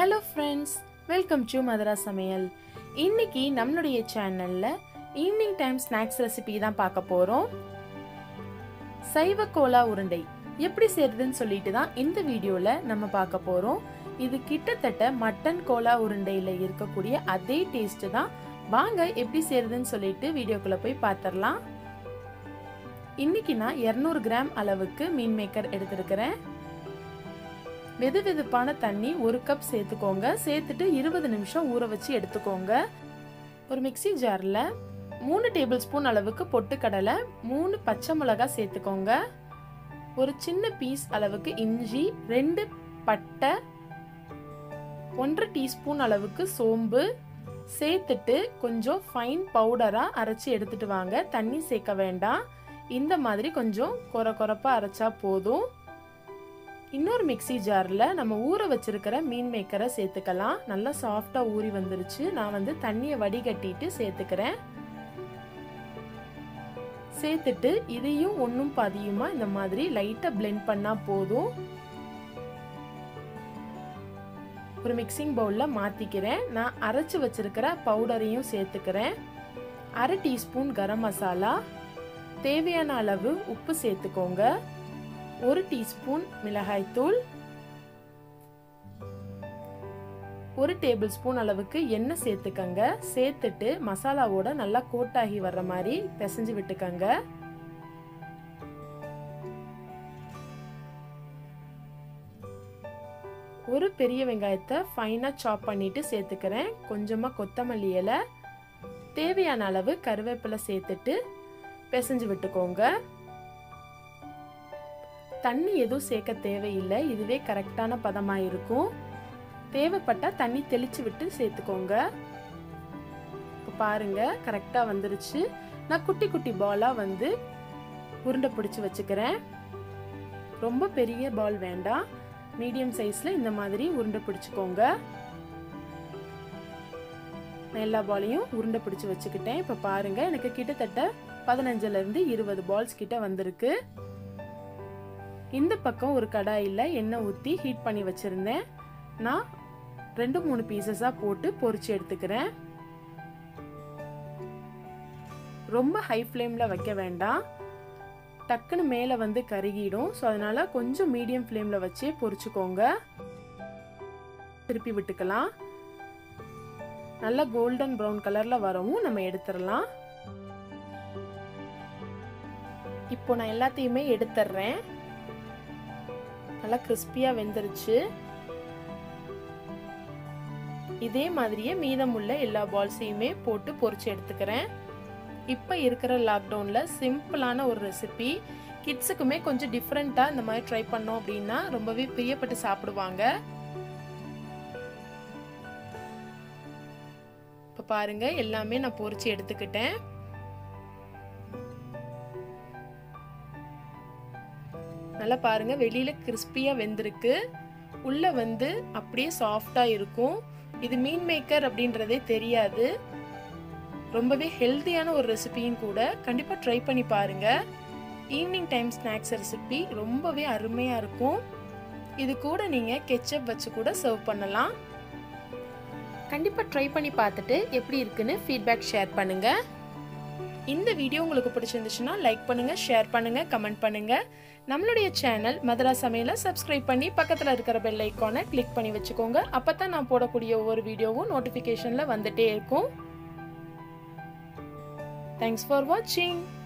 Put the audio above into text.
hello friends welcome to Madhura Samayal இன்னைக்கு நம்மளுடைய சேனல்ல ஈவினிங் டைம் ஸ்நாக்ஸ் ரெசிபி தான் பார்க்க போறோம் சைவ கோலா உருண்டை எப்படி செய்யறதுன்னு சொல்லிட்டு தான் இந்த வீடியோல நம்ம பார்க்க போறோம் இது கிட்டத்தட்ட மட்டன் கோலா உருண்டையில இருக்கக்கூடிய அதே டேஸ்ட் தான் வாங்க எப்படி செய்யறதுன்னு சொல்லிட்டு வீடியோக்குள்ள போய் பார்த்துடலாம் இன்னைக்கு நான் 200 கிராம் அளவுக்கு மீன் மேக்கர் எடுத்திருக்கிறேன் வெது வெதுப்பான தண்ணி ஒரு கப் சேர்த்துக்கோங்க சேர்த்துட்டு இருபது நிமிஷம் ஊற வச்சு எடுத்துக்கோங்க ஒரு மிக்சி ஜாரில் மூணு டேபிள் ஸ்பூன் அளவுக்கு பொட்டுக்கடலை மூணு பச்சை மிளகாய் சேர்த்துக்கோங்க ஒரு சின்ன பீஸ் அளவுக்கு இஞ்சி ரெண்டு பட்டை ஒன்றரை டீஸ்பூன் அளவுக்கு சோம்பு சேர்த்துட்டு கொஞ்சம் ஃபைன் பவுடராக அரைச்சி எடுத்துட்டு வாங்க தண்ணி சேர்க்க வேண்டாம் இந்த மாதிரி கொஞ்சம் கொர கொரப்பாக அரைச்சா போதும் இன்னொரு மிக்சி ஜாரில் நம்ம ஊற வச்சிருக்கிற மீன் மேக்கரை சேர்த்துக்கலாம் நல்லா சாஃப்டாக ஊறி வந்துருச்சு நான் வந்து தண்ணியை வடிகட்டிட்டு சேர்த்துக்கிறேன் சேர்த்துட்டு இதையும் ஒன்றும் பாதியுமா இந்த மாதிரி லைட்டாக பிளெண்ட் பண்ணால் போதும் ஒரு மிக்சிங் பவுலில் மாற்றிக்கிறேன் நான் அரைச்சி வச்சிருக்கிற பவுடரையும் சேர்த்துக்கிறேன் அரை டீஸ்பூன் கரம் மசாலா தேவையான அளவு உப்பு சேர்த்துக்கோங்க ஒரு டீஸ்பூன் மிளகாய்த்தூள் ஒரு டேபிள் ஸ்பூன் அளவுக்கு எண்ணெய் சேர்த்துக்கங்க சேர்த்துட்டு மசாலாவோட நல்லா கோட்டாகி வர்ற மாதிரி பிசைஞ்சு விட்டுக்கங்க ஒரு பெரிய வெங்காயத்தை ஃபைனாக சாப் பண்ணிட்டு சேர்த்துக்கிறேன் கொஞ்சமாக கொத்தமல்லி இலை தேவையான அளவு கருவேப்பிலை சேர்த்துட்டு பிசைஞ்சு விட்டுக்கோங்க தண்ணி எதுவும் சேர்க்க தேவையில்லை இதுவே கரெக்டான பதமாக இருக்கும் தேவைப்பட்டால் தண்ணி தெளித்து விட்டு சேர்த்துக்கோங்க இப்போ பாருங்க கரெக்டாக வந்துருச்சு நான் குட்டி குட்டி பாலாக வந்து உருண்டை பிடிச்சி வச்சுக்கிறேன் ரொம்ப பெரிய பால் வேண்டாம் மீடியம் சைஸில் இந்த மாதிரி உருண்டை பிடிச்சிக்கோங்க நான் எல்லா பாலையும் உருண்டை பிடிச்சி வச்சுக்கிட்டேன் இப்போ பாருங்க எனக்கு கிட்டத்தட்ட பதினஞ்சுலேருந்து இருபது பால்ஸ் கிட்ட வந்திருக்கு இந்த பக்கம் ஒரு கடாயில் எண்ணெய் ஊற்றி ஹீட் பண்ணி வச்சுருந்தேன் நான் ரெண்டு மூணு பீசஸாக போட்டு பொரிச்சு எடுத்துக்கிறேன் ரொம்ப ஹை ஃப்ளேமில் வைக்க வேண்டாம் டக்குன்னு மேலே வந்து கருகிடும் ஸோ அதனால் கொஞ்சம் மீடியம் ஃப்ளேமில் வச்சே பொரிச்சுக்கோங்க திருப்பி விட்டுக்கலாம் நல்லா கோல்டன் ப்ரௌன் கலரில் வரவும் நம்ம எடுத்துடலாம் இப்போ நான் எல்லாத்தையுமே எடுத்துடுறேன் நல்லா கிறிஸ்பியாக வெந்துருச்சு இதே மாதிரியே மீதமுள்ள எல்லா பால்ஸையுமே போட்டு பொறிச்சு எடுத்துக்கிறேன் இப்போ இருக்கிற லாக்டவுனில் சிம்பிளான ஒரு ரெசிபி கிட்ஸுக்குமே கொஞ்சம் டிஃப்ரெண்ட்டாக இந்த மாதிரி ட்ரை பண்ணோம் அப்படின்னா ரொம்பவே பிரியப்பட்டு சாப்பிடுவாங்க இப்போ பாருங்க எல்லாமே நான் பொறிச்சு எடுத்துக்கிட்டேன் நல்லா பாருங்க வெளியில கிறிஸ்பியா வெந்திருக்கு உள்ள வந்து அப்படியே சாஃப்டா இருக்கும் இது மீன் மேக்கர் அப்படின்றதே தெரியாது ரொம்பவே ஹெல்த்தியான ஒரு ரெசிபியும் கூட கண்டிப்பாக ட்ரை பண்ணி பாருங்க ஈவினிங் டைம் ஸ்நாக்ஸ் ரெசிபி ரொம்பவே அருமையாக இருக்கும் இது கூட நீங்கள் கெச்சப் வச்சு கூட சர்வ் பண்ணலாம் கண்டிப்பாக ட்ரை பண்ணி பார்த்துட்டு எப்படி இருக்குன்னு ஃபீட்பேக் ஷேர் பண்ணுங்கள் இந்த வீடியோ உங்களுக்கு பிடிச்சிருந்துச்சுன்னா லைக் பண்ணுங்கள் ஷேர் பண்ணுங்கள் கமெண்ட் பண்ணுங்கள் நம்மளுடைய சேனல் மதுரா சமையலை சப்ஸ்கிரைப் பண்ணி பக்கத்தில் இருக்கிற பெல் ஐக்கானை கிளிக் பண்ணி வச்சுக்கோங்க அப்போ தான் நான் போடக்கூடிய ஒவ்வொரு வீடியோவும் நோட்டிஃபிகேஷனில் வந்துட்டே இருக்கும் தேங்க்ஸ் ஃபார் வாட்சிங்